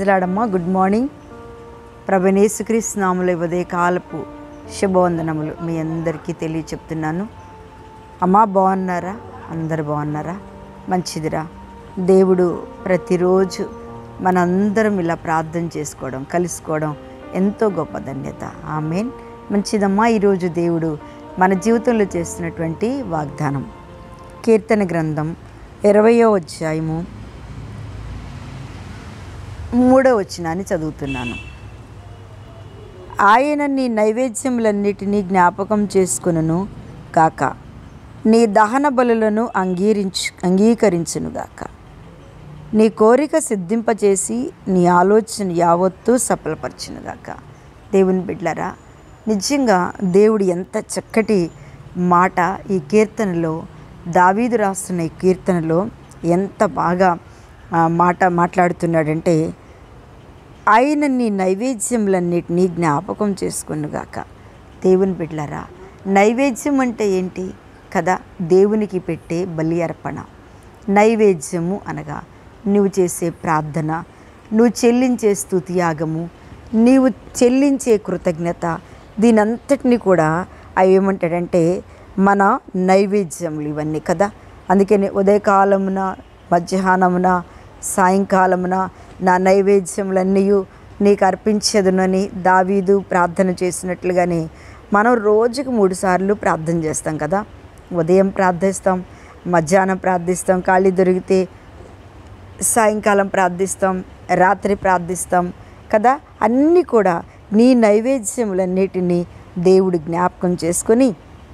ప్రైజ్లాడమ్మా good morning ప్రభనేసుక్రీస్తు నాములు ఉదయ కాలపు శుభవందనములు మీ అందరికీ తెలియ చెప్తున్నాను అమ్మా బాగున్నారా అందరు బాగున్నారా మంచిదిరా దేవుడు ప్రతిరోజు మనందరం ఇలా ప్రార్థన చేసుకోవడం కలుసుకోవడం ఎంతో గొప్ప ధన్యత ఆమెన్ మంచిదమ్మా ఈరోజు దేవుడు మన జీవితంలో చేస్తున్నటువంటి వాగ్దానం కీర్తన గ్రంథం ఇరవయో అధ్యాయము మూడో వచనాన్ని చదువుతున్నాను ఆయన నీ నైవేద్యములన్నిటినీ జ్ఞాపకం చేసుకును కాక నీ దహన బలులను అంగీరించు అంగీకరించునుగాక నీ కోరిక సిద్ధింపచేసి నీ ఆలోచన యావత్తూ సఫలపరచునుగాక దేవుని బిడ్లరా నిజంగా దేవుడు ఎంత చక్కటి మాట ఈ కీర్తనలో దావీదు రాస్తున్న ఈ కీర్తనలో ఎంత బాగా ఆ, మాట మాట్లాడుతున్నాడంటే ఆయన నీ నైవేద్యములన్నిటినీ జ్ఞాపకం చేసుకునుగాక దేవుని బిడ్లరా నైవేద్యం అంటే ఏంటి కదా దేవునికి పెట్టే బలి అర్పణ నైవేద్యము అనగా నువ్వు చేసే ప్రార్థన నువ్వు చెల్లించే స్తుతియాగము నీవు చెల్లించే కృతజ్ఞత దీనంతటిని కూడా అవి ఏమంటాడంటే మన నైవేద్యములు ఇవన్నీ కదా అందుకని ఉదయకాలమున మధ్యాహ్నమున సాయంకాలమున నా నైవేద్యములన్నీ నీకు అర్పించదునని దావీదు ప్రార్థన చేసినట్లుగానే మనం రోజుకు మూడు సార్లు ప్రార్థన చేస్తాం కదా ఉదయం ప్రార్థిస్తాం మధ్యాహ్నం ప్రార్థిస్తాం ఖాళీ దొరికితే సాయంకాలం ప్రార్థిస్తాం రాత్రి ప్రార్థిస్తాం కదా అన్నీ కూడా నీ నైవేద్యములన్నిటినీ దేవుడు జ్ఞాపకం చేసుకొని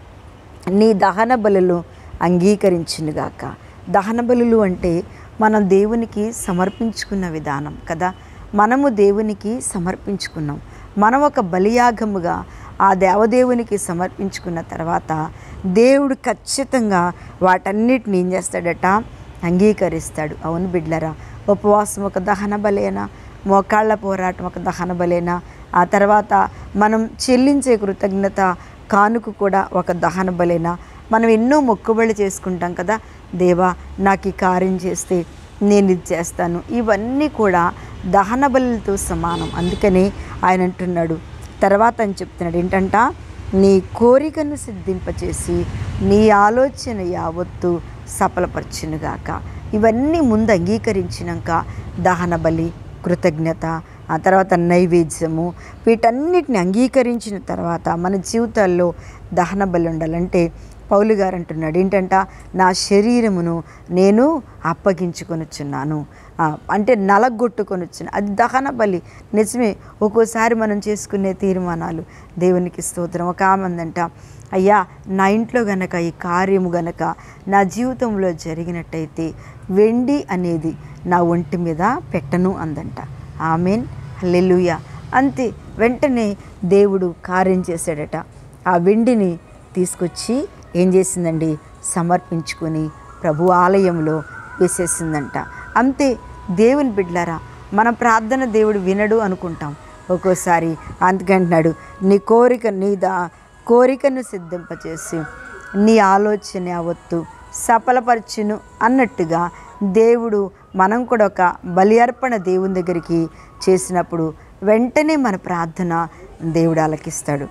నీ దహన బలులు అంగీకరించునుగాక దహన బలులు అంటే మనం దేవునికి సమర్పించుకున్న విధానం కదా మనము దేవునికి సమర్పించుకున్నాం మనం ఒక బలియాగముగా ఆ దేవదేవునికి సమర్పించుకున్న తర్వాత దేవుడు ఖచ్చితంగా వాటన్నిటిని ఏం చేస్తాడట అంగీకరిస్తాడు అవును బిడ్లరా ఉపవాసం ఒక దహన బలేనా మోకాళ్ళ పోరాటం ఒక దహన బలేనా ఆ తర్వాత మనం చెల్లించే కృతజ్ఞత కానుక కూడా ఒక దహన బలేనా మనం ఎన్నో మొక్కుబళ్ళు చేసుకుంటాం కదా దేవా నాకు ఈ కార్యం చేస్తే నేను ఇది చేస్తాను ఇవన్నీ కూడా దహన బలులతో సమానం అందుకని ఆయన అంటున్నాడు తర్వాత అని చెప్తున్నాడు ఏంటంట నీ కోరికను సిద్ధింపచేసి నీ ఆలోచన యావత్తు సఫలపరచునుగాక ఇవన్నీ ముందు అంగీకరించినాక దహన బలి కృతజ్ఞత ఆ తర్వాత నైవేద్యము వీటన్నిటిని అంగీకరించిన తర్వాత మన జీవితాల్లో దహన బలి ఉండాలంటే పౌలు గారు అంటున్నాడు ఏంటంట నా శరీరమును నేను అప్పగించుకొనుచున్నాను ఆ, అంటే నలగొట్టుకొనుచున్నా అది దహన బలి నిజమే ఒక్కోసారి మనం చేసుకునే తీర్మానాలు దేవునికి స్తోత్రం ఒక ఆమె అందంట అయ్యా నా ఇంట్లో గనక ఈ కార్యము గనక నా జీవితంలో జరిగినట్టయితే వెండి అనేది నా ఒంటి మీద పెట్టను అందంట ఆమెన్ హల్లెలూయ అంతే వెంటనే దేవుడు కార్యం చేశాడట ఆ వెండిని తీసుకొచ్చి ఏం చేసిందండి సమర్పించుకొని ప్రభు ఆలయంలో వేసేసిందంట అంతే దేవుని బిడ్లారా మన ప్రార్థన దేవుడు వినడు అనుకుంటాం ఒక్కోసారి అందుకంటున్నాడు నీ కోరిక నీ దా కోరికను సిద్ధింపచేసి నీ ఆలోచన యావత్తు సఫలపరచును అన్నట్టుగా దేవుడు మనం కూడా ఒక బలి అర్పణ దేవుని దగ్గరికి చేసినప్పుడు వెంటనే మన ప్రార్థన దేవుడు ఆలకిస్తాడు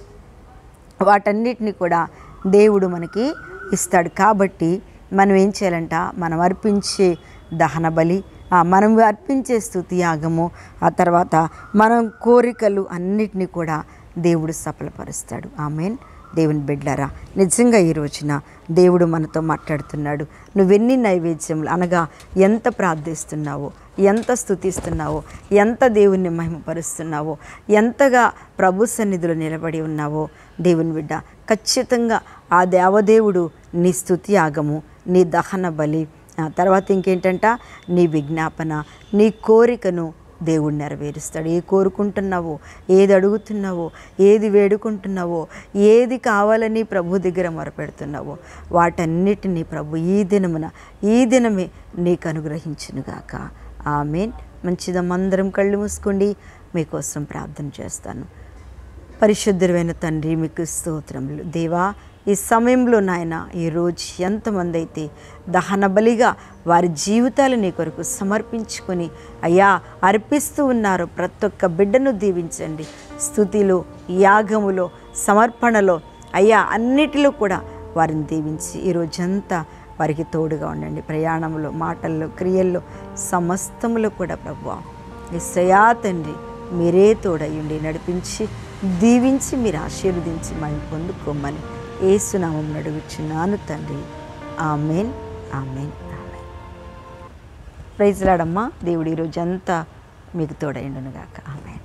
వాటన్నిటిని కూడా దేవుడు మనకి ఇస్తాడు కాబట్టి మనం ఏం చేయాలంట మనం అర్పించే దహన బలి ఆ, మనం అర్పించే స్థుతి యాగము ఆ తర్వాత మనం కోరికలు అన్నిటినీ కూడా దేవుడు సఫలపరుస్తాడు ఆమెన్ దేవుని బిడ్డలారా నిజంగా ఈ రోజున దేవుడు మనతో మాట్లాడుతున్నాడు నువ్వెన్ని నైవేద్యములు అనగా ఎంత ప్రార్థిస్తున్నావో ఎంత స్థుతిస్తున్నావో ఎంత దేవుణ్ణి మహిమపరుస్తున్నావో ఎంతగా ప్రభు సన్నిధిలో నిలబడి ఉన్నావో దేవుని బిడ్డ ఖచ్చితంగా ఆ దేవదేవుడు నీ స్థుతి యాగము నీ దహన బలి ఆ తర్వాత ఇంకేంటంట నీ విజ్ఞాపన నీ కోరికను దేవుడు నెరవేరుస్తాడు ఏ కోరుకుంటున్నావో ఏది అడుగుతున్నావో ఏది వేడుకుంటున్నావో ఏది కావాలని ప్రభు దగ్గర మొరపెడుతున్నావో వాటన్నిటినీ ప్రభు ఈ దినమున ఈ దినమే నీకు అనుగ్రహించునుగాక ఆమెన్ మంచిదమ్మందరం కళ్ళు మూసుకోండి మీకోసం ప్రార్థన చేస్తాను పరిశుద్ధమైన తండ్రి మీకు స్తోత్రములు దేవా ఈ సమయంలో నాయన ఈరోజు ఎంతమంది అయితే దహన బలిగా వారి జీవితాలు నీ కొరకు సమర్పించుకొని అయ్యా అర్పిస్తూ ఉన్నారు ప్రతి ఒక్క బిడ్డను దీవించండి స్థుతిలో యాగములో సమర్పణలో అయ్యా అన్నిటిలో కూడా వారిని దీవించి ఈ రోజంతా వారికి తోడుగా ఉండండి ప్రయాణంలో మాటల్లో క్రియల్లో సమస్తములో కూడా ప్రభు ఎస్సయా తండ్రి మీరే తోడయ్యండి నడిపించి దీవించి మీరు ఆశీర్వదించి మనం పొందుకోమని ఏసునామం నడుగుచున్నాను తండ్రి ఆమెన్ ఆమెన్ ఆమెన్ ప్రైజ్లాడమ్మా దేవుడు ఈరోజంతా మీకు తోడైండునుగాక ఆమెన్